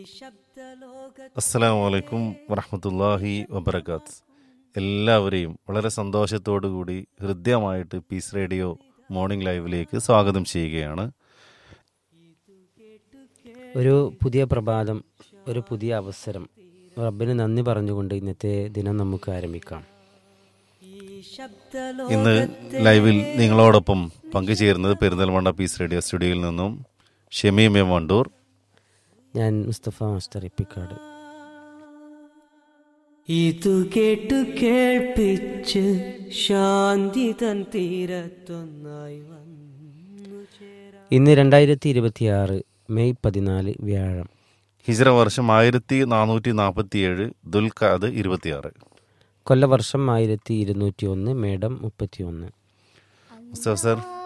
അസ്സാം വലൈക്കും വറഹമത്തല്ലാഹി വബർക്കാത്ത് എല്ലാവരെയും വളരെ സന്തോഷത്തോടു കൂടി ഹൃദ്യമായിട്ട് പീസ് റേഡിയോ മോർണിംഗ് ലൈവിലേക്ക് സ്വാഗതം ചെയ്യുകയാണ് ഒരു പുതിയ പ്രഭാതം ഒരു പുതിയ അവസരം റബ്ബിന് നന്ദി പറഞ്ഞുകൊണ്ട് ഇന്നത്തെ ദിനം നമുക്ക് ആരംഭിക്കാം ഇന്ന് ലൈവിൽ നിങ്ങളോടൊപ്പം പങ്കുചേരുന്നത് പെരിന്തൽമണ്ണ പീസ് റേഡിയോ സ്റ്റുഡിയോയിൽ നിന്നും ഷമീം എം വണ്ടൂർ ഞാൻ മുസ്തഫ മാസ്റ്റർ ഇപ്പിക്കാട് ഇതു കേട്ടു കേൾപ്പിച്ച് ശാന്തി തൻ തീരത്തൊന്നായി വന്നു ചേരാ ഇന്ന് രണ്ടായിരത്തി ഇരുപത്തിയാറ് മെയ് പതിനാല് വ്യാഴം ഹിജ്ര വർഷം ആയിരത്തി നാനൂറ്റി നാൽപ്പത്തിയേഴ് ദുൽഖാദ് ഇരുപത്തിയാറ് കൊല്ലവർഷം ആയിരത്തി ഇരുന്നൂറ്റി ഒന്ന് മേഡം മുപ്പത്തി ഒന്ന് മുസ്തഫ സർ